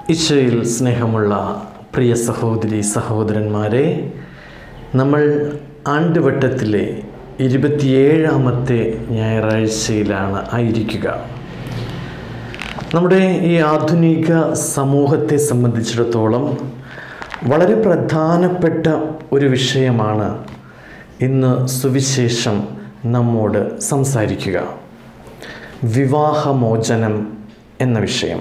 ഈശോയിൽ സ്നേഹമുള്ള പ്രിയ സഹോദരി സഹോദരന്മാരെ നമ്മൾ ആണ്ടുവട്ടത്തിലെ ഇരുപത്തിയേഴാമത്തെ ഞായറാഴ്ചയിലാണ് ആയിരിക്കുക നമ്മുടെ ഈ ആധുനിക സമൂഹത്തെ സംബന്ധിച്ചിടത്തോളം വളരെ പ്രധാനപ്പെട്ട ഒരു വിഷയമാണ് ഇന്ന് സുവിശേഷം നമ്മോട് സംസാരിക്കുക വിവാഹമോചനം എന്ന വിഷയം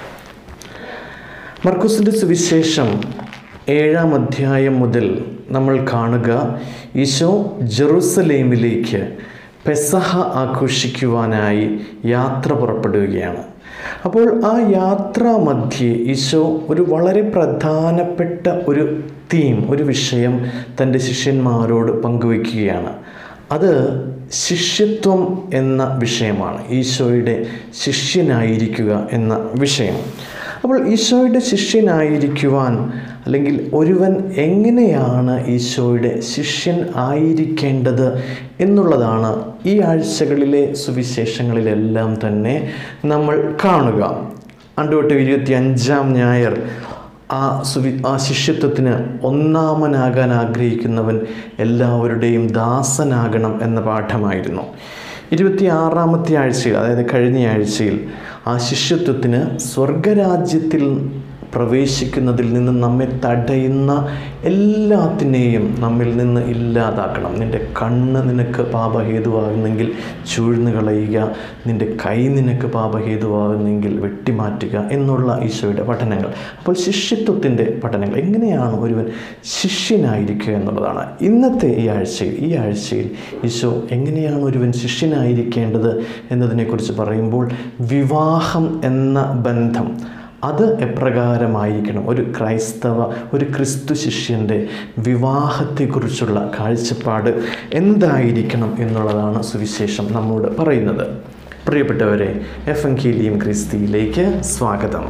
മർക്കുസിൻ്റെ സുവിശേഷം ഏഴാം അധ്യായം മുതൽ നമ്മൾ കാണുക ഈശോ ജെറുസലേമിലേക്ക് പെസഹ ആഘോഷിക്കുവാനായി യാത്ര പുറപ്പെടുകയാണ് അപ്പോൾ ആ യാത്രാ മധ്യേ ഈശോ ഒരു വളരെ പ്രധാനപ്പെട്ട ഒരു തീം ഒരു വിഷയം തൻ്റെ ശിഷ്യന്മാരോട് പങ്കുവയ്ക്കുകയാണ് അത് ശിഷ്യത്വം എന്ന വിഷയമാണ് ഈശോയുടെ ശിഷ്യനായിരിക്കുക എന്ന വിഷയം അപ്പോൾ ഈശോയുടെ ശിഷ്യനായിരിക്കുവാൻ അല്ലെങ്കിൽ ഒരുവൻ എങ്ങനെയാണ് ഈശോയുടെ ശിഷ്യൻ ആയിരിക്കേണ്ടത് എന്നുള്ളതാണ് ഈ ആഴ്ചകളിലെ സുവിശേഷങ്ങളിലെല്ലാം തന്നെ നമ്മൾ കാണുക അണ്ടുതൊട്ട് ഇരുപത്തി അഞ്ചാം ഞായർ ആ സുവി ആ ശിഷ്യത്വത്തിന് ഒന്നാമനാകാൻ ആഗ്രഹിക്കുന്നവൻ എല്ലാവരുടെയും ദാസനാകണം എന്ന പാഠമായിരുന്നു ഇരുപത്തി ആറാമത്തെ ആഴ്ചയിൽ അതായത് കഴിഞ്ഞ ആഴ്ചയിൽ ആ ശിഷ്യത്വത്തിന് സ്വർഗരാജ്യത്തിൽ പ്രവേശിക്കുന്നതിൽ നിന്ന് നമ്മെ തടയുന്ന എല്ലാത്തിനെയും നമ്മിൽ നിന്ന് ഇല്ലാതാക്കണം നിൻ്റെ കണ്ണ് നിനക്ക് പാപഹേതുവാകുന്നെങ്കിൽ ചൂഴ്ന്നു കളയുക നിൻ്റെ കൈ നിനക്ക് പാപഹേതുവാകുന്നെങ്കിൽ വെട്ടിമാറ്റുക എന്നുള്ള ഈശോയുടെ പഠനങ്ങൾ അപ്പോൾ ശിഷ്യത്വത്തിൻ്റെ പഠനങ്ങൾ എങ്ങനെയാണ് ഒരുവൻ ശിഷ്യനായിരിക്കുക എന്നുള്ളതാണ് ഇന്നത്തെ ഈ ആഴ്ചയിൽ ഈ ആഴ്ചയിൽ ഈശോ എങ്ങനെയാണ് ഒരുവൻ ശിഷ്യനായിരിക്കേണ്ടത് എന്നതിനെക്കുറിച്ച് പറയുമ്പോൾ വിവാഹം എന്ന ബന്ധം അത് എപ്രകാരമായിരിക്കണം ഒരു ക്രൈസ്തവ ഒരു ക്രിസ്തു ശിഷ്യൻ്റെ വിവാഹത്തെക്കുറിച്ചുള്ള കാഴ്ചപ്പാട് എന്തായിരിക്കണം എന്നുള്ളതാണ് സുവിശേഷം നമ്മോട് പറയുന്നത് പ്രിയപ്പെട്ടവരെ എഫ് എം കീലിയം ക്രിസ്തിയിലേക്ക് സ്വാഗതം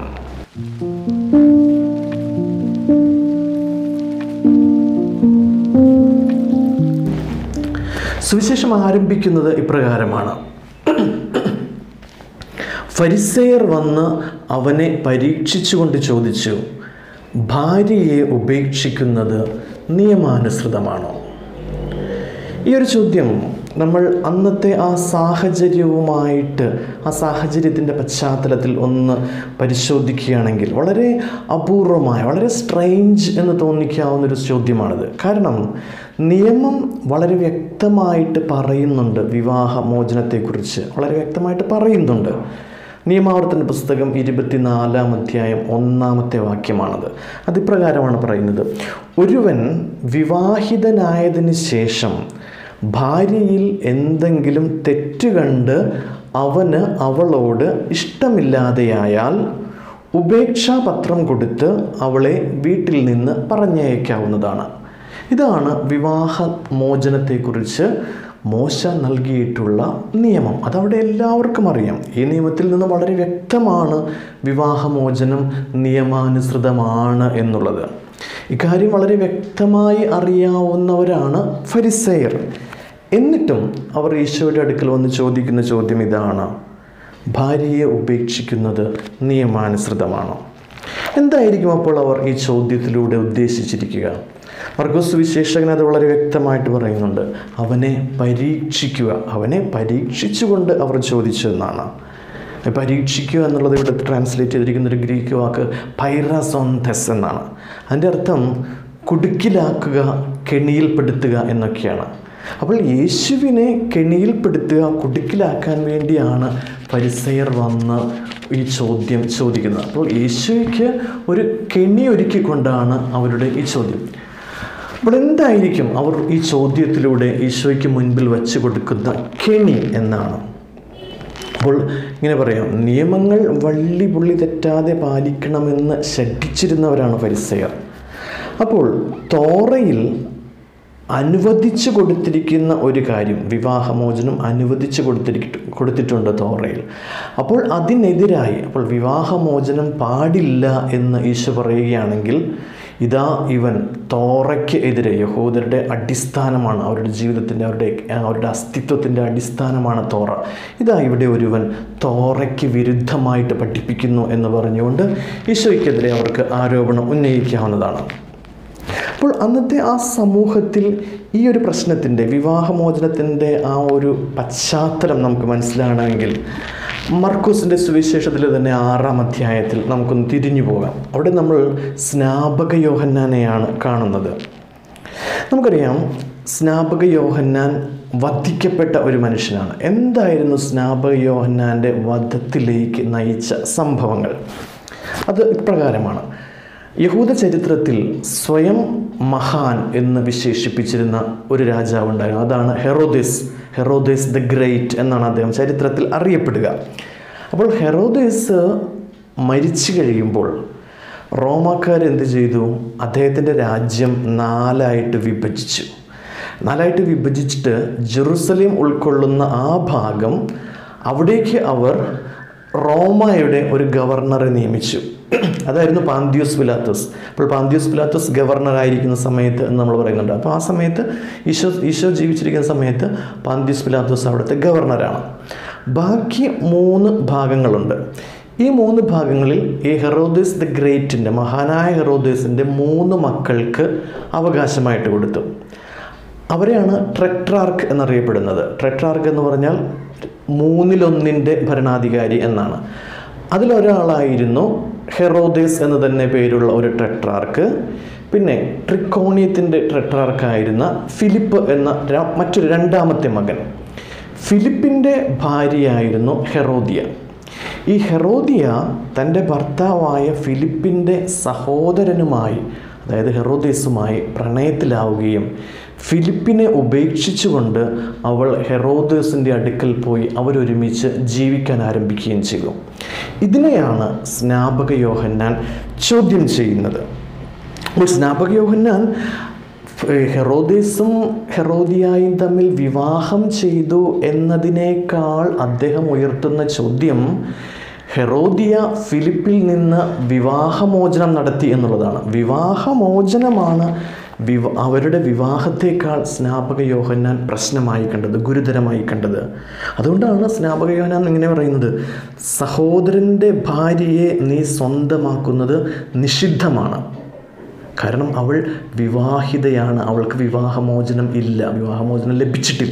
സുവിശേഷം ആരംഭിക്കുന്നത് ഇപ്രകാരമാണ് ഫരിസേയർ വന്ന് അവനെ പരീക്ഷിച്ചുകൊണ്ട് ചോദിച്ചു ഭാര്യയെ ഉപേക്ഷിക്കുന്നത് നിയമാനുസൃതമാണോ ഈ ഒരു ചോദ്യം നമ്മൾ അന്നത്തെ ആ സാഹചര്യവുമായിട്ട് ആ സാഹചര്യത്തിൻ്റെ പശ്ചാത്തലത്തിൽ ഒന്ന് പരിശോധിക്കുകയാണെങ്കിൽ വളരെ അപൂർവമായ വളരെ സ്ട്രെയിഞ്ച് എന്ന് തോന്നിക്കാവുന്നൊരു ചോദ്യമാണിത് കാരണം നിയമം വളരെ വ്യക്തമായിട്ട് പറയുന്നുണ്ട് വിവാഹമോചനത്തെക്കുറിച്ച് വളരെ വ്യക്തമായിട്ട് പറയുന്നുണ്ട് നിയമാവർത്തന പുസ്തകം ഇരുപത്തിനാലാം അധ്യായം ഒന്നാമത്തെ വാക്യമാണത് അതിപ്രകാരമാണ് പറയുന്നത് ഒരുവൻ വിവാഹിതനായതിന് ശേഷം ഭാര്യയിൽ എന്തെങ്കിലും തെറ്റ് കണ്ട് അവന് അവളോട് ഇഷ്ടമില്ലാതെയായാൽ ഉപേക്ഷാപത്രം കൊടുത്ത് അവളെ വീട്ടിൽ നിന്ന് പറഞ്ഞയക്കാവുന്നതാണ് ഇതാണ് വിവാഹ മോചനത്തെക്കുറിച്ച് മോശ നൽകിയിട്ടുള്ള നിയമം അതവിടെ എല്ലാവർക്കും അറിയാം ഈ നിയമത്തിൽ നിന്ന് വളരെ വ്യക്തമാണ് വിവാഹമോചനം നിയമാനുസൃതമാണ് എന്നുള്ളത് ഇക്കാര്യം വളരെ വ്യക്തമായി അറിയാവുന്നവരാണ് ഫരിസെയർ എന്നിട്ടും അവർ ഈശോയുടെ അടുക്കൽ വന്ന് ചോദിക്കുന്ന ചോദ്യം ഇതാണ് ഭാര്യയെ ഉപേക്ഷിക്കുന്നത് നിയമാനുസൃതമാണോ എന്തായിരിക്കും അപ്പോൾ അവർ ഈ ചോദ്യത്തിലൂടെ ഉദ്ദേശിച്ചിരിക്കുക മർഗോസ് വിശേഷകൻ അത് വളരെ വ്യക്തമായിട്ട് പറയുന്നുണ്ട് അവനെ പരീക്ഷിക്കുക അവനെ പരീക്ഷിച്ചുകൊണ്ട് അവർ ചോദിച്ചു എന്നാണ് പരീക്ഷിക്കുക എന്നുള്ളത് ഇവിടെ ട്രാൻസ്ലേറ്റ് ചെയ്തിരിക്കുന്ന ഒരു ഗ്രീക്ക് വാക്ക് പൈറാസോന്തസ് എന്നാണ് അതിൻ്റെ അർത്ഥം കുടുക്കിലാക്കുക കെണിയിൽപ്പെടുത്തുക എന്നൊക്കെയാണ് അപ്പോൾ യേശുവിനെ കെണിയിൽപ്പെടുത്തുക കുടുക്കിലാക്കാൻ വേണ്ടിയാണ് പരിസയർ വന്ന് ഈ ചോദ്യം ചോദിക്കുന്നത് അപ്പോൾ യേശുവിക്ക് ഒരു കെണി ഒരുക്കിക്കൊണ്ടാണ് അവരുടെ ഈ ചോദ്യം അപ്പോൾ എന്തായിരിക്കും അവർ ഈ ചോദ്യത്തിലൂടെ ഈശോയ്ക്ക് മുൻപിൽ വച്ച് കൊടുക്കുന്ന കെണി എന്നാണ് അപ്പോൾ ഇങ്ങനെ പറയാം നിയമങ്ങൾ വള്ളി പുള്ളി തെറ്റാതെ പാലിക്കണമെന്ന് ശഠിച്ചിരുന്നവരാണ് പരിസയർ അപ്പോൾ തോറയിൽ അനുവദിച്ചു കൊടുത്തിരിക്കുന്ന ഒരു കാര്യം വിവാഹമോചനം അനുവദിച്ചു കൊടുത്തിരി കൊടുത്തിട്ടുണ്ട് തോറയിൽ അപ്പോൾ അതിനെതിരായി അപ്പോൾ വിവാഹമോചനം പാടില്ല എന്ന് ഈശോ പറയുകയാണെങ്കിൽ ഇതാ ഇവൻ തോറയ്ക്ക് എതിരെ യഹൂദരുടെ അടിസ്ഥാനമാണ് അവരുടെ ജീവിതത്തിൻ്റെ അവരുടെ അവരുടെ അസ്തിത്വത്തിൻ്റെ അടിസ്ഥാനമാണ് തോറ ഇതാ ഇവിടെ ഒരുവൻ തോറയ്ക്ക് വിരുദ്ധമായിട്ട് പഠിപ്പിക്കുന്നു എന്ന് പറഞ്ഞുകൊണ്ട് ഈശോയ്ക്കെതിരെ അവർക്ക് ആരോപണം ഉന്നയിക്കാവുന്നതാണ് അപ്പോൾ അന്നത്തെ ആ സമൂഹത്തിൽ ഈ ഒരു പ്രശ്നത്തിൻ്റെ വിവാഹമോചനത്തിൻ്റെ ആ ഒരു പശ്ചാത്തലം നമുക്ക് മനസ്സിലാകണമെങ്കിൽ മർക്കൂസിൻ്റെ സുവിശേഷത്തിൽ തന്നെ ആറാം അധ്യായത്തിൽ നമുക്കൊന്ന് തിരിഞ്ഞു പോകാം അവിടെ നമ്മൾ സ്നാപക യോഹന്നാനെയാണ് കാണുന്നത് നമുക്കറിയാം സ്നാപക യോഹന്നാൻ വധിക്കപ്പെട്ട ഒരു മനുഷ്യനാണ് എന്തായിരുന്നു സ്നാപക യോഹന്നാൻ്റെ വധത്തിലേക്ക് നയിച്ച സംഭവങ്ങൾ അത് ഇപ്രകാരമാണ് യഹൂദ ചരിത്രത്തിൽ സ്വയം മഹാൻ എന്ന് വിശേഷിപ്പിച്ചിരുന്ന ഒരു രാജാവുണ്ടായിരുന്നു അതാണ് ഹെറോദേസ് ഹെറോദേസ് ദ ഗ്രേറ്റ് എന്നാണ് അദ്ദേഹം ചരിത്രത്തിൽ അറിയപ്പെടുക അപ്പോൾ ഹെറോദേസ് മരിച്ചു കഴിയുമ്പോൾ റോമാക്കാർ എന്ത് ചെയ്തു അദ്ദേഹത്തിൻ്റെ രാജ്യം നാലായിട്ട് വിഭജിച്ചു നാലായിട്ട് വിഭജിച്ചിട്ട് ജെറുസലേം ഉൾക്കൊള്ളുന്ന ആ ഭാഗം അവിടേക്ക് അവർ റോമയുടെ ഒരു ഗവർണറെ നിയമിച്ചു അതായിരുന്നു പാന്തിയോസ് പിലാത്തോസ് അപ്പോൾ പാന്തിയോസ് പിലാത്തോസ് ഗവർണറായിരിക്കുന്ന സമയത്ത് എന്ന് നമ്മൾ പറയുന്നുണ്ട് അപ്പോൾ ആ സമയത്ത് ഈശോ ഈശോ ജീവിച്ചിരിക്കുന്ന സമയത്ത് പാന്തിയോസ് പിലാത്തോസ് അവിടുത്തെ ഗവർണറാണ് ബാക്കി മൂന്ന് ഭാഗങ്ങളുണ്ട് ഈ മൂന്ന് ഭാഗങ്ങളിൽ ഈ ഹെറോദേസ് ദ ഗ്രേറ്റിൻ്റെ മഹാനായ ഹെറോദേസിൻ്റെ മൂന്ന് മക്കൾക്ക് അവകാശമായിട്ട് കൊടുത്തു അവരെയാണ് ട്രെട്രാർക്ക് എന്നറിയപ്പെടുന്നത് ട്രെട്രാർക്ക് എന്ന് പറഞ്ഞാൽ മൂന്നിലൊന്നിൻ്റെ ഭരണാധികാരി എന്നാണ് അതിലൊരാളായിരുന്നു ഹെറോദേസ് എന്ന് തന്നെ പേരുള്ള ഒരു ട്രെട്രാർക്ക് പിന്നെ ട്രിക്കോണിയത്തിൻ്റെ ട്രെട്രാർക്കായിരുന്ന ഫിലിപ്പ് എന്ന ര- മറ്റൊരു രണ്ടാമത്തെ മകൻ ഫിലിപ്പിൻ്റെ ഭാര്യയായിരുന്നു ഹെറോദിയ ഈ ഹെറോദിയ തൻ്റെ ഭർത്താവായ ഫിലിപ്പിൻ്റെ സഹോദരനുമായി അതായത് ഹെറോദേസുമായി പ്രണയത്തിലാവുകയും ഫിലിപ്പിനെ ഉപേക്ഷിച്ചുകൊണ്ട് അവൾ ഹെറോദേസിൻ്റെ അടുക്കൽ പോയി അവരൊരുമിച്ച് ജീവിക്കാൻ ആരംഭിക്കുകയും ചെയ്തു ഇതിനെയാണ് സ്നാപക യോഹന്നാൻ ചോദ്യം ചെയ്യുന്നത് അപ്പോൾ സ്നാപക യോഹന്നാൻ ഏഹ്, ഹെറോദേസും ഹെറോദിയായും തമ്മിൽ വിവാഹം ചെയ്തു എന്നതിനേക്കാൾ അദ്ദേഹം ഉയർത്തുന്ന ചോദ്യം ഹെറോദിയ ഫിലിപ്പിൽ നിന്ന് വിവാഹമോചനം നടത്തി എന്നുള്ളതാണ് വിവാഹമോചനമാണ് വിവ അവരുടെ വിവാഹത്തേക്കാൾ സ്നാപക യോഹന്നാൻ പ്രശ്നമായി കണ്ടത് ഗുരുതരമായി കണ്ടത് അതുകൊണ്ടാണ് സ്നാപക യോഹന്നാൻ ഇങ്ങനെ പറയുന്നത് സഹോദരൻ്റെ ഭാര്യയെ നീ സ്വന്തമാക്കുന്നത് നിഷിദ്ധമാണ് കാരണം അവൾ വിവാഹിതയാണ് അവൾക്ക് വിവാഹമോചനം ഇല്ല വിവാഹമോചനം ലഭിച്ചിട്ടില്ല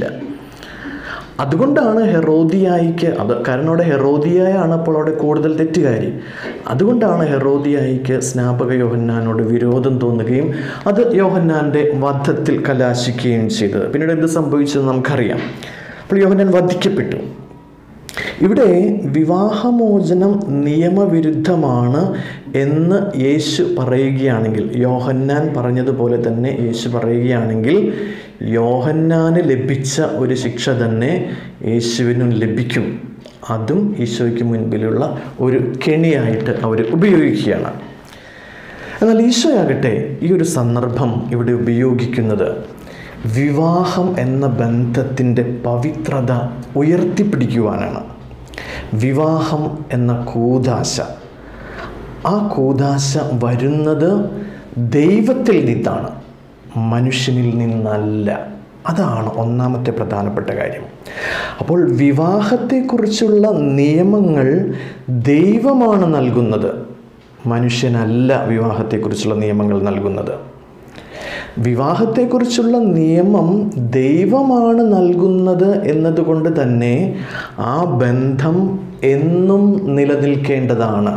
അതുകൊണ്ടാണ് ഹെറോദിയായിക്ക് അത് കാരണം അവിടെ ഹെറോദിയായാണ് അപ്പോൾ അവിടെ കൂടുതൽ തെറ്റുകാരി അതുകൊണ്ടാണ് ഹെറോദിയായിക്ക് സ്നാപക യോഹന്നാനോട് വിരോധം തോന്നുകയും അത് യോഹന്നാൻ്റെ വധത്തിൽ കലാശിക്കുകയും ചെയ്തത് പിന്നീട് എന്ത് സംഭവിച്ചത് നമുക്കറിയാം അപ്പോൾ യോഹന്നാൻ വധിക്കപ്പെട്ടു ഇവിടെ വിവാഹമോചനം നിയമവിരുദ്ധമാണ് എന്ന് യേശു പറയുകയാണെങ്കിൽ യോഹന്നാൻ പറഞ്ഞതുപോലെ തന്നെ യേശു പറയുകയാണെങ്കിൽ യോഹന്നാന് ലഭിച്ച ഒരു ശിക്ഷ തന്നെ യേശുവിനും ലഭിക്കും അതും ഈശോയ്ക്ക് മുൻപിലുള്ള ഒരു കെണിയായിട്ട് അവർ ഉപയോഗിക്കുകയാണ് എന്നാൽ ഈശോയാകട്ടെ ഈ ഒരു സന്ദർഭം ഇവിടെ ഉപയോഗിക്കുന്നത് വിവാഹം എന്ന ബന്ധത്തിൻ്റെ പവിത്രത ഉയർത്തിപ്പിടിക്കുവാനാണ് വിവാഹം എന്ന കൂതാശ ആ കൂതാശ വരുന്നത് ദൈവത്തിൽ നിന്നാണ് മനുഷ്യനിൽ നിന്നല്ല അതാണ് ഒന്നാമത്തെ പ്രധാനപ്പെട്ട കാര്യം അപ്പോൾ വിവാഹത്തെക്കുറിച്ചുള്ള നിയമങ്ങൾ ദൈവമാണ് നൽകുന്നത് മനുഷ്യനല്ല വിവാഹത്തെക്കുറിച്ചുള്ള നിയമങ്ങൾ നൽകുന്നത് വിവാഹത്തെക്കുറിച്ചുള്ള നിയമം ദൈവമാണ് നൽകുന്നത് എന്നതുകൊണ്ട് തന്നെ ആ ബന്ധം എന്നും നിലനിൽക്കേണ്ടതാണ്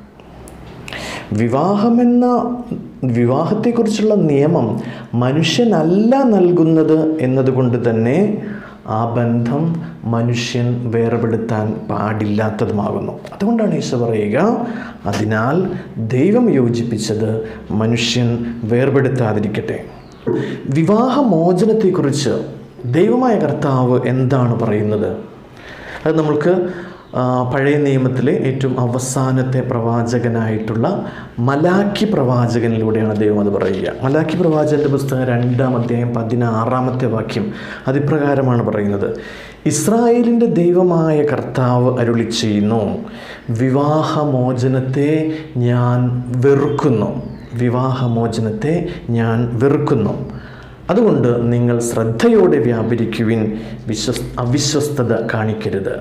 വിവാഹമെന്ന വിവാഹത്തെക്കുറിച്ചുള്ള നിയമം മനുഷ്യനല്ല നൽകുന്നത് എന്നതുകൊണ്ട് തന്നെ ആ ബന്ധം മനുഷ്യൻ വേർപെടുത്താൻ പാടില്ലാത്തതുമാകുന്നു അതുകൊണ്ടാണ് ഈശോ പറയുക അതിനാൽ ദൈവം യോജിപ്പിച്ചത് മനുഷ്യൻ വേർപെടുത്താതിരിക്കട്ടെ വിവാഹമോചനത്തെക്കുറിച്ച് ദൈവമായ കർത്താവ് എന്താണ് പറയുന്നത് അത് നമ്മൾക്ക് ആ, പഴയ നിയമത്തിലെ ഏറ്റവും അവസാനത്തെ പ്രവാചകനായിട്ടുള്ള മലാക്കി പ്രവാചകനിലൂടെയാണ് ദൈവം അത് പറയുക മലാക്കി പ്രവാചകൻ്റെ പുസ്തകം രണ്ടാം അധ്യായം പതിനാറാമത്തെ വാക്യം അതിപ്രകാരമാണ് പറയുന്നത് ഇസ്രായേലിൻ്റെ ദൈവമായ കർത്താവ് അരുളി ചെയ്യുന്നു വിവാഹമോചനത്തെ ഞാൻ വെറുക്കുന്നു വിവാഹമോചനത്തെ ഞാൻ വെറുക്കുന്നു അതുകൊണ്ട് നിങ്ങൾ ശ്രദ്ധയോടെ വ്യാപരിക്കുവിൻ വിശ്വസ് അവിശ്വസ്തത കാണിക്കരുത്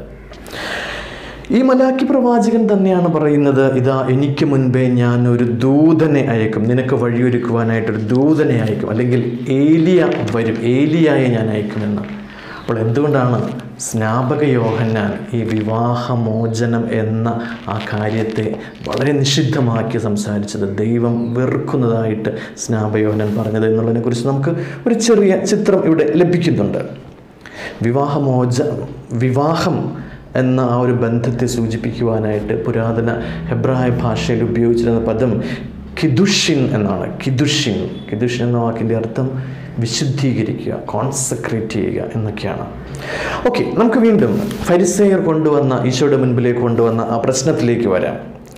ഈ മലാക്കി പ്രവാചകൻ തന്നെയാണ് പറയുന്നത് ഇതാ എനിക്ക് മുൻപേ ഞാൻ ഒരു ദൂതനെ അയക്കും നിനക്ക് വഴിയൊരുക്കുവാനായിട്ടൊരു ദൂതനെ അയക്കും അല്ലെങ്കിൽ ഏലിയ വരും ഏലിയായെ ഞാൻ അയക്കുമെന്ന് അപ്പോൾ എന്തുകൊണ്ടാണ് സ്നാപക യോഹന്നാൻ ഈ വിവാഹമോചനം എന്ന ആ കാര്യത്തെ വളരെ നിഷിദ്ധമാക്കി സംസാരിച്ചത് ദൈവം വെറുക്കുന്നതായിട്ട് സ്നാപയോഹനൻ പറഞ്ഞത് എന്നുള്ളതിനെക്കുറിച്ച് നമുക്ക് ഒരു ചെറിയ ചിത്രം ഇവിടെ ലഭിക്കുന്നുണ്ട് വിവാഹമോച വിവാഹം എന്ന ആ ഒരു ബന്ധത്തെ സൂചിപ്പിക്കുവാനായിട്ട് പുരാതന ഹെബ്രായ ഭാഷയിൽ ഉപയോഗിച്ചിരുന്ന പദം കിദുഷിൻ എന്നാണ് കിദുഷിൻ കിദുഷിൻ എന്ന വാക്കിൻ്റെ അർത്ഥം വിശുദ്ധീകരിക്കുക കോൺസെക്രേറ്റ് ചെയ്യുക എന്നൊക്കെയാണ് ഓക്കെ നമുക്ക് വീണ്ടും ഫരിസേയർ കൊണ്ടുവന്ന ഈശോയുടെ മുൻപിലേക്ക് കൊണ്ടുവന്ന ആ പ്രശ്നത്തിലേക്ക് വരാം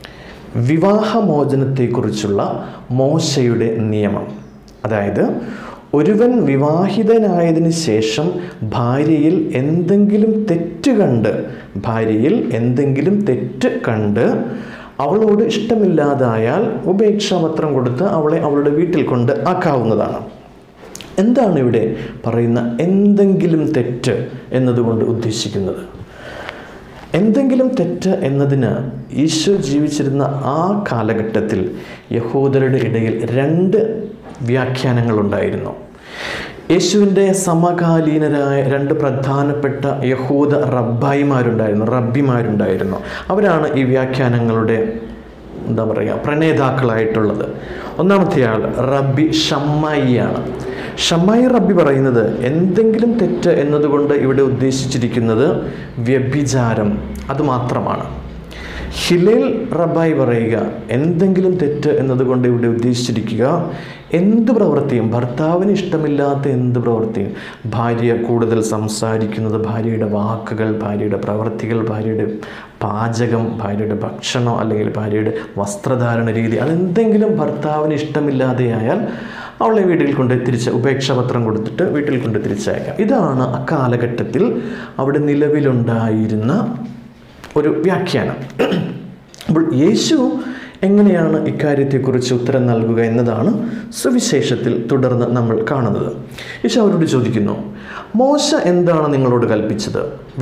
വിവാഹമോചനത്തെക്കുറിച്ചുള്ള മോശയുടെ നിയമം അതായത് ഒരുവൻ വിവാഹിതനായതിനു ശേഷം ഭാര്യയിൽ എന്തെങ്കിലും തെറ്റ് കണ്ട് ഭാര്യയിൽ എന്തെങ്കിലും തെറ്റ് കണ്ട് അവളോട് ഇഷ്ടമില്ലാതായാൽ ഉപേക്ഷാപത്രം കൊടുത്ത് അവളെ അവളുടെ വീട്ടിൽ കൊണ്ട് ആക്കാവുന്നതാണ് എന്താണ് ഇവിടെ പറയുന്ന എന്തെങ്കിലും തെറ്റ് എന്നതുകൊണ്ട് ഉദ്ദേശിക്കുന്നത് എന്തെങ്കിലും തെറ്റ് എന്നതിന് ഈശോ ജീവിച്ചിരുന്ന ആ കാലഘട്ടത്തിൽ യഹൂദരുടെ ഇടയിൽ രണ്ട് വ്യാഖ്യാനങ്ങളുണ്ടായിരുന്നു യേശുവിൻ്റെ സമകാലീനരായ രണ്ട് പ്രധാനപ്പെട്ട യഹൂദ റബ്ബായിമാരുണ്ടായിരുന്നു റബ്ബിമാരുണ്ടായിരുന്നു അവരാണ് ഈ വ്യാഖ്യാനങ്ങളുടെ എന്താ പറയുക പ്രണേതാക്കളായിട്ടുള്ളത് ഒന്നാമത്തെ ആൾ റബ്ബി ഷമ്മായിയാണ് ഷമ്മായി റബ്ബി പറയുന്നത് എന്തെങ്കിലും തെറ്റ് എന്നതുകൊണ്ട് ഇവിടെ ഉദ്ദേശിച്ചിരിക്കുന്നത് വ്യഭിചാരം അത് മാത്രമാണ് ഹിലേൽ റബ്ബായി പറയുക എന്തെങ്കിലും തെറ്റ് എന്നതുകൊണ്ട് ഇവിടെ ഉദ്ദേശിച്ചിരിക്കുക എന്ത് പ്രവൃത്തിയും ഭർത്താവിന് ഇഷ്ടമില്ലാത്ത എന്ത് പ്രവൃത്തിയും ഭാര്യ കൂടുതൽ സംസാരിക്കുന്നത് ഭാര്യയുടെ വാക്കുകൾ ഭാര്യയുടെ പ്രവൃത്തികൾ ഭാര്യയുടെ പാചകം ഭാര്യയുടെ ഭക്ഷണം അല്ലെങ്കിൽ ഭാര്യയുടെ വസ്ത്രധാരണ രീതി അതെന്തെങ്കിലും ഭർത്താവിന് ഇഷ്ടമില്ലാതെയായാൽ അവളെ വീട്ടിൽ കൊണ്ട് തിരിച്ച് ഉപേക്ഷാപത്രം കൊടുത്തിട്ട് വീട്ടിൽ കൊണ്ട് തിരിച്ചയക്കാം ഇതാണ് അക്കാലഘട്ടത്തിൽ അവിടെ നിലവിലുണ്ടായിരുന്ന ഒരു വ്യാഖ്യാനം അപ്പോൾ യേശു എങ്ങനെയാണ് ഇക്കാര്യത്തെക്കുറിച്ച് ഉത്തരം നൽകുക എന്നതാണ് സുവിശേഷത്തിൽ തുടർന്ന് നമ്മൾ കാണുന്നത് യേശു അവരോട് ചോദിക്കുന്നു മോശ എന്താണ് നിങ്ങളോട് കൽപ്പിച്ചത്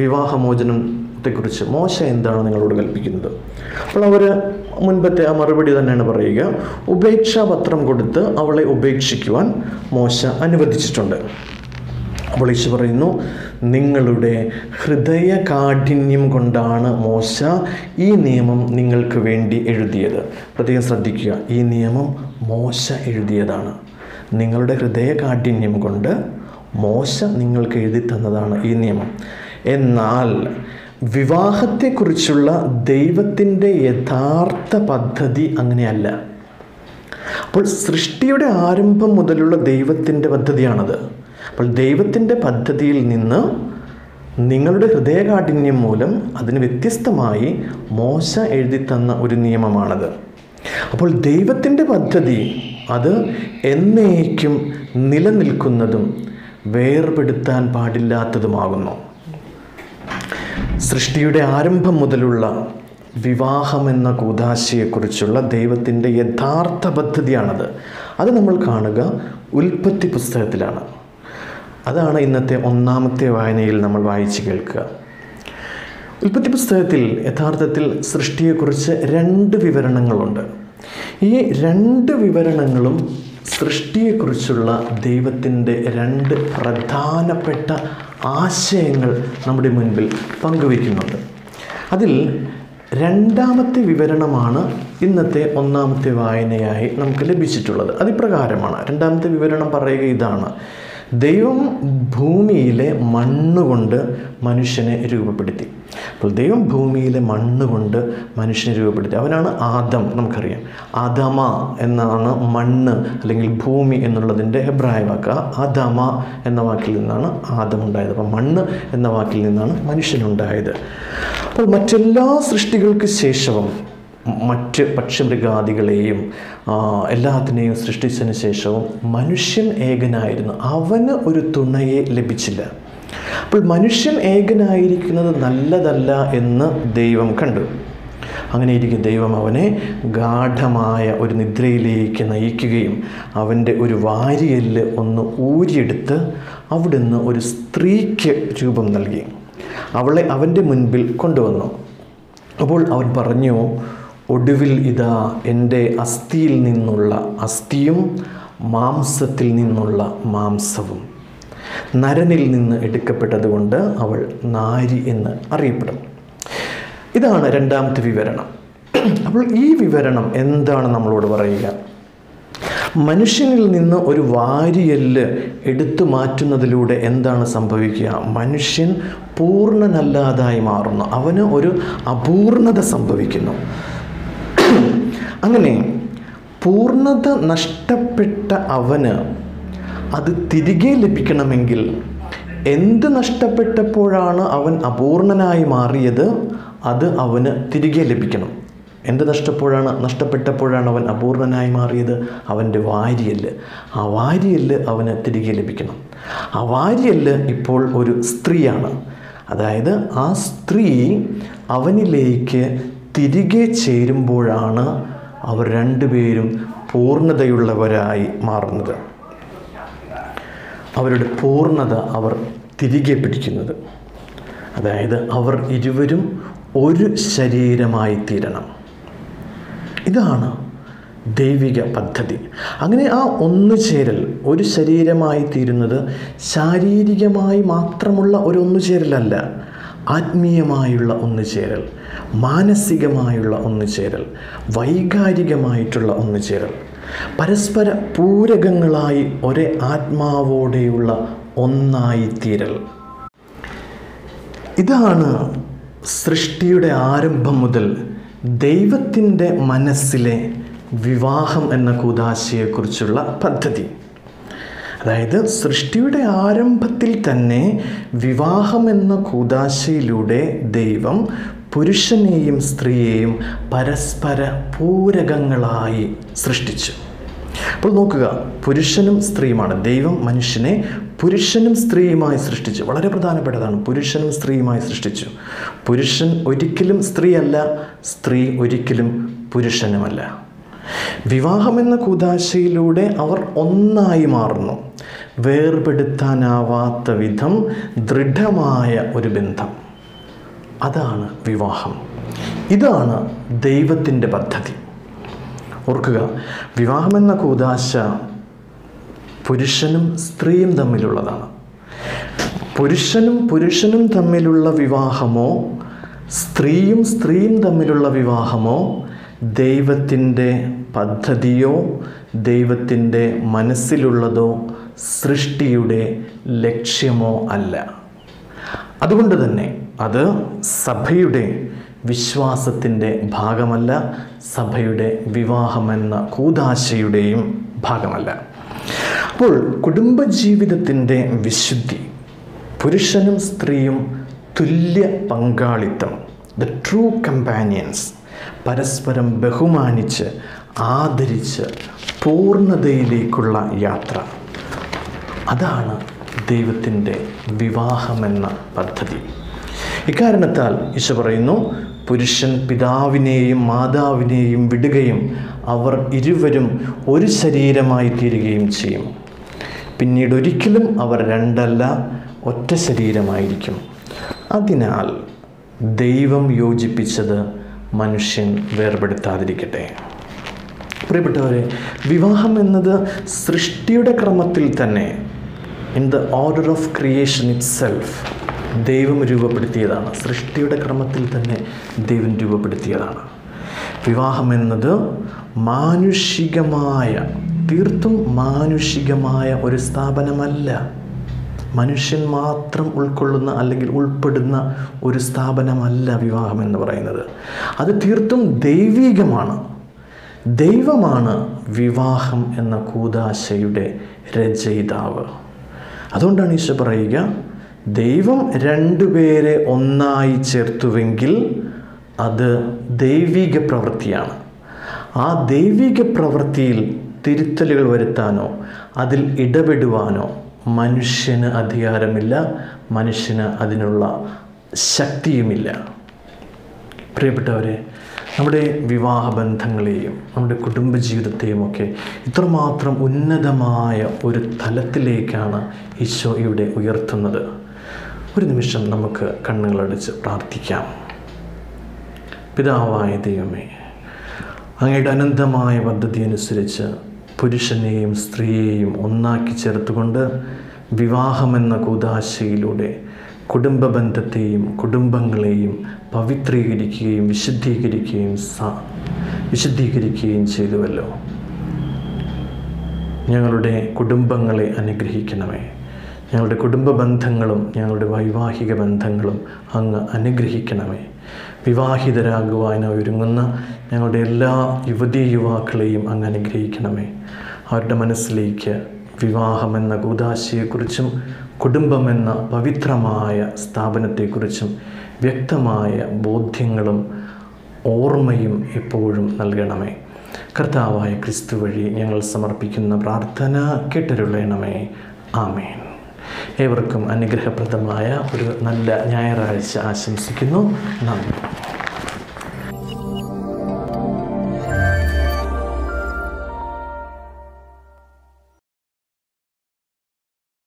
വിവാഹമോചനത്തെക്കുറിച്ച് മോശ എന്താണ് നിങ്ങളോട് കൽപ്പിക്കുന്നത് അപ്പോൾ അവർ മുൻപത്തെ ആ മറുപടി തന്നെയാണ് പറയുക ഉപേക്ഷാപത്രം കൊടുത്ത് അവളെ ഉപേക്ഷിക്കുവാൻ മോശ അനുവദിച്ചിട്ടുണ്ട് അപ്പോൾ യേശു പറയുന്നു നിങ്ങളുടെ ഹൃദയ കാഠിന്യം കൊണ്ടാണ് മോശ ഈ നിയമം നിങ്ങൾക്ക് വേണ്ടി എഴുതിയത് പ്രത്യേകം ശ്രദ്ധിക്കുക ഈ നിയമം മോശ എഴുതിയതാണ് നിങ്ങളുടെ ഹൃദയ കാഠിന്യം കൊണ്ട് മോശ നിങ്ങൾക്ക് എഴുതി തന്നതാണ് ഈ നിയമം എന്നാൽ വിവാഹത്തെക്കുറിച്ചുള്ള ദൈവത്തിൻ്റെ യഥാർത്ഥ പദ്ധതി അങ്ങനെയല്ല അപ്പോൾ സൃഷ്ടിയുടെ ആരംഭം മുതലുള്ള ദൈവത്തിൻ്റെ പദ്ധതിയാണത് അപ്പോൾ ദൈവത്തിൻ്റെ പദ്ധതിയിൽ നിന്ന് നിങ്ങളുടെ ഹൃദയകാഠിന്യം മൂലം അതിന് വ്യത്യസ്തമായി മോശ എഴുതി തന്ന ഒരു നിയമമാണത് അപ്പോൾ ദൈവത്തിൻ്റെ പദ്ധതി അത് എന്നേക്കും നിലനിൽക്കുന്നതും വേർപെടുത്താൻ പാടില്ലാത്തതുമാകുന്നു സൃഷ്ടിയുടെ ആരംഭം മുതലുള്ള വിവാഹമെന്ന കൂതാശയെക്കുറിച്ചുള്ള ദൈവത്തിൻ്റെ യഥാർത്ഥ പദ്ധതിയാണത് അത് നമ്മൾ കാണുക ഉൽപ്പത്തി പുസ്തകത്തിലാണ് അതാണ് ഇന്നത്തെ ഒന്നാമത്തെ വായനയിൽ നമ്മൾ വായിച്ച് കേൾക്കുക ഉൽപ്പത്തി പുസ്തകത്തിൽ യഥാർത്ഥത്തിൽ സൃഷ്ടിയെക്കുറിച്ച് രണ്ട് വിവരണങ്ങളുണ്ട് ഈ രണ്ട് വിവരണങ്ങളും സൃഷ്ടിയെക്കുറിച്ചുള്ള ദൈവത്തിൻ്റെ രണ്ട് പ്രധാനപ്പെട്ട ആശയങ്ങൾ നമ്മുടെ മുൻപിൽ പങ്കുവയ്ക്കുന്നുണ്ട് അതിൽ രണ്ടാമത്തെ വിവരണമാണ് ഇന്നത്തെ ഒന്നാമത്തെ വായനയായി നമുക്ക് ലഭിച്ചിട്ടുള്ളത് അതിപ്രകാരമാണ് രണ്ടാമത്തെ വിവരണം പറയുക ഇതാണ് ദൈവം ഭൂമിയിലെ മണ്ണുകൊണ്ട് മനുഷ്യനെ രൂപപ്പെടുത്തി അപ്പോൾ ദൈവം ഭൂമിയിലെ മണ്ണുകൊണ്ട് മനുഷ്യനെ രൂപപ്പെടുത്തി അവനാണ് ആദം നമുക്കറിയാം ആദമ എന്നാണ് മണ്ണ് അല്ലെങ്കിൽ ഭൂമി എന്നുള്ളതിൻ്റെ ഹെബ്രായ വാക്ക് ആദമ എന്ന വാക്കിൽ നിന്നാണ് ആദം ഉണ്ടായത് അപ്പോൾ മണ്ണ് എന്ന വാക്കിൽ നിന്നാണ് മനുഷ്യനുണ്ടായത് അപ്പോൾ മറ്റെല്ലാ സൃഷ്ടികൾക്ക് ശേഷവും മറ്റ് പക്ഷിമൃഗാദികളെയും എല്ലാത്തിനെയും സൃഷ്ടിച്ചതിന് ശേഷവും മനുഷ്യൻ ഏകനായിരുന്നു അവന് ഒരു തുണയെ ലഭിച്ചില്ല അപ്പോൾ മനുഷ്യൻ ഏകനായിരിക്കുന്നത് നല്ലതല്ല എന്ന് ദൈവം കണ്ടു അങ്ങനെ ഇരിക്കും ദൈവം അവനെ ഗാഠമായ ഒരു നിദ്രയിലേക്ക് നയിക്കുകയും അവൻ്റെ ഒരു വാരിയല് ഒന്ന് ഊരിയെടുത്ത് അവിടുന്ന് ഒരു സ്ത്രീക്ക് രൂപം നൽകി അവളെ അവൻ്റെ മുൻപിൽ കൊണ്ടുവന്നു അപ്പോൾ അവൻ പറഞ്ഞു ഒടുവിൽ ഇതാ എൻ്റെ അസ്ഥിയിൽ നിന്നുള്ള അസ്ഥിയും മാംസത്തിൽ നിന്നുള്ള മാംസവും നരനിൽ നിന്ന് എടുക്കപ്പെട്ടതുകൊണ്ട് അവൾ നാരി എന്ന് അറിയപ്പെടും ഇതാണ് രണ്ടാമത്തെ വിവരണം അപ്പോൾ ഈ വിവരണം എന്താണ് നമ്മളോട് പറയുക മനുഷ്യനിൽ നിന്ന് ഒരു വാരിയല്ല് എടുത്തു മാറ്റുന്നതിലൂടെ എന്താണ് സംഭവിക്കുക മനുഷ്യൻ പൂർണ്ണനല്ലാതായി മാറുന്നു അവന് ഒരു അപൂർണത സംഭവിക്കുന്നു അങ്ങനെ പൂർണ്ണത നഷ്ടപ്പെട്ട അവന് അത് തിരികെ ലഭിക്കണമെങ്കിൽ എന്ത് നഷ്ടപ്പെട്ടപ്പോഴാണ് അവൻ അപൂർണനായി മാറിയത് അത് അവന് തിരികെ ലഭിക്കണം എന്ത് നഷ്ടപ്പോഴാണ് നഷ്ടപ്പെട്ടപ്പോഴാണ് അവൻ അപൂർണനായി മാറിയത് അവൻ്റെ വാരിയല്ല് ആ വാരിയല്ല് അവന് തിരികെ ലഭിക്കണം ആ വാരിയല്ല് ഇപ്പോൾ ഒരു സ്ത്രീയാണ് അതായത് ആ സ്ത്രീ അവനിലേക്ക് തിരികെ ചേരുമ്പോഴാണ് അവർ രണ്ടുപേരും പൂർണ്ണതയുള്ളവരായി മാറുന്നത് അവരുടെ പൂർണ്ണത അവർ തിരികെ പിടിക്കുന്നത് അതായത് അവർ ഇരുവരും ഒരു ശരീരമായി തീരണം ഇതാണ് ദൈവിക പദ്ധതി അങ്ങനെ ആ ഒന്നു ചേരൽ ഒരു ശരീരമായി തീരുന്നത് ശാരീരികമായി മാത്രമുള്ള ഒരു ഒന്നുചേരലല്ല ആത്മീയമായുള്ള ഒന്നുചേരൽ മാനസികമായുള്ള ഒന്നുചേരൽ വൈകാരികമായിട്ടുള്ള ഒന്നുചേരൽ പരസ്പര പൂരകങ്ങളായി ഒരേ ആത്മാവോടെയുള്ള ഒന്നായിത്തീരൽ ഇതാണ് സൃഷ്ടിയുടെ ആരംഭം മുതൽ ദൈവത്തിൻ്റെ മനസ്സിലെ വിവാഹം എന്ന കൂതാശയെക്കുറിച്ചുള്ള പദ്ധതി അതായത് സൃഷ്ടിയുടെ ആരംഭത്തിൽ തന്നെ വിവാഹം എന്ന കൂതാശയിലൂടെ ദൈവം പുരുഷനെയും സ്ത്രീയെയും പരസ്പര പൂരകങ്ങളായി സൃഷ്ടിച്ചു അപ്പോൾ നോക്കുക പുരുഷനും സ്ത്രീയുമാണ് ദൈവം മനുഷ്യനെ പുരുഷനും സ്ത്രീയുമായി സൃഷ്ടിച്ചു വളരെ പ്രധാനപ്പെട്ടതാണ് പുരുഷനും സ്ത്രീയുമായി സൃഷ്ടിച്ചു പുരുഷൻ ഒരിക്കലും സ്ത്രീയല്ല സ്ത്രീ ഒരിക്കലും പുരുഷനുമല്ല വിവാഹമെന്ന കൂതാശയിലൂടെ അവർ ഒന്നായി മാറുന്നു വേർപെടുത്താനാവാത്ത വിധം ദൃഢമായ ഒരു ബന്ധം അതാണ് വിവാഹം ഇതാണ് ദൈവത്തിൻ്റെ പദ്ധതി ഓർക്കുക വിവാഹമെന്ന കൂതാശ പുരുഷനും സ്ത്രീയും തമ്മിലുള്ളതാണ് പുരുഷനും പുരുഷനും തമ്മിലുള്ള വിവാഹമോ സ്ത്രീയും സ്ത്രീയും തമ്മിലുള്ള വിവാഹമോ ദൈവത്തിൻ്റെ പദ്ധതിയോ ദൈവത്തിൻ്റെ മനസ്സിലുള്ളതോ സൃഷ്ടിയുടെ ലക്ഷ്യമോ അല്ല അതുകൊണ്ട് തന്നെ അത് സഭയുടെ വിശ്വാസത്തിൻ്റെ ഭാഗമല്ല സഭയുടെ വിവാഹമെന്ന കൂതാശയുടെയും ഭാഗമല്ല അപ്പോൾ കുടുംബജീവിതത്തിൻ്റെ വിശുദ്ധി പുരുഷനും സ്ത്രീയും തുല്യ പങ്കാളിത്തം ദ ട്രൂ കമ്പാനിയൻസ് പരസ്പരം ബഹുമാനിച്ച് ആദരിച്ച് പൂർണ്ണതയിലേക്കുള്ള യാത്ര അതാണ് ദൈവത്തിൻ്റെ വിവാഹമെന്ന പദ്ധതി ഇക്കാരണത്താൽ ഈശോ പറയുന്നു പുരുഷൻ പിതാവിനെയും മാതാവിനെയും വിടുകയും അവർ ഇരുവരും ഒരു ശരീരമായി തീരുകയും ചെയ്യും പിന്നീട് ഒരിക്കലും അവർ രണ്ടല്ല ഒറ്റ ശരീരമായിരിക്കും അതിനാൽ ദൈവം യോജിപ്പിച്ചത് മനുഷ്യൻ വേർപെടുത്താതിരിക്കട്ടെ പ്രിയപ്പെട്ടവരെ വിവാഹം എന്നത് സൃഷ്ടിയുടെ ക്രമത്തിൽ തന്നെ in the order of creation itself ദൈവം രൂപപ്പെടുത്തിയതാണ് സൃഷ്ടിയുടെ ക്രമത്തിൽ തന്നെ ദൈവം രൂപപ്പെടുത്തിയതാണ് വിവാഹം എന്നത് മാനുഷികമായ തീർത്തും മാനുഷികമായ ഒരു സ്ഥാപനമല്ല മനുഷ്യൻ മാത്രം ഉൾക്കൊള്ളുന്ന അല്ലെങ്കിൽ ഉൾപ്പെടുന്ന ഒരു സ്ഥാപനമല്ല വിവാഹം എന്ന് പറയുന്നത് അത് തീർത്തും ദൈവികമാണ് ദൈവമാണ് വിവാഹം എന്ന കൂതാശയുടെ രചയിതാവ് അതുകൊണ്ടാണ് ഈശോ പറയുക ദൈവം രണ്ടുപേരെ ഒന്നായി ചേർത്തുവെങ്കിൽ അത് ദൈവിക പ്രവൃത്തിയാണ് ആ ദൈവിക പ്രവൃത്തിയിൽ തിരുത്തലുകൾ വരുത്താനോ അതിൽ ഇടപെടുവാനോ മനുഷ്യന് അധികാരമില്ല മനുഷ്യന് അതിനുള്ള ശക്തിയുമില്ല പ്രിയപ്പെട്ടവരെ നമ്മുടെ വിവാഹ ബന്ധങ്ങളെയും നമ്മുടെ കുടുംബജീവിതത്തെയും ഒക്കെ ഇത്രമാത്രം ഉന്നതമായ ഒരു തലത്തിലേക്കാണ് ഈശോ ഇവിടെ ഉയർത്തുന്നത് ഒരു നിമിഷം നമുക്ക് കണ്ണുകളടച്ച് പ്രാർത്ഥിക്കാം പിതാവായ ദൈവമേ അങ്ങയുടെ അനന്തമായ പദ്ധതി അനുസരിച്ച് പുരുഷനെയും സ്ത്രീയെയും ഒന്നാക്കി ചേർത്തുകൊണ്ട് വിവാഹമെന്ന കൂതാശയിലൂടെ കുടുംബ ബന്ധത്തെയും കുടുംബങ്ങളെയും പവിത്രീകരിക്കുകയും വിശുദ്ധീകരിക്കുകയും സ വിശുദ്ധീകരിക്കുകയും ചെയ്തുവല്ലോ ഞങ്ങളുടെ കുടുംബങ്ങളെ അനുഗ്രഹിക്കണമേ ഞങ്ങളുടെ കുടുംബ ബന്ധങ്ങളും ഞങ്ങളുടെ വൈവാഹിക ബന്ധങ്ങളും അങ്ങ് അനുഗ്രഹിക്കണമേ വിവാഹിതരാകുവാനായി ഒരുങ്ങുന്ന ഞങ്ങളുടെ എല്ലാ യുവതീ യുവാക്കളെയും അങ്ങ് അനുഗ്രഹിക്കണമേ അവരുടെ മനസ്സിലേക്ക് വിവാഹമെന്ന കൂതാശയെക്കുറിച്ചും കുടുംബമെന്ന പവിത്രമായ സ്ഥാപനത്തെക്കുറിച്ചും വ്യക്തമായ ബോധ്യങ്ങളും ഓർമ്മയും എപ്പോഴും നൽകണമേ കർത്താവായ ക്രിസ്തു വഴി ഞങ്ങൾ സമർപ്പിക്കുന്ന പ്രാർത്ഥന കേട്ടരുളയണമേ ആമേൻ ഏവർക്കും അനുഗ്രഹപ്രദമായ ഒരു നല്ല ഞായറാഴ്ച ആശംസിക്കുന്നു നന്ദി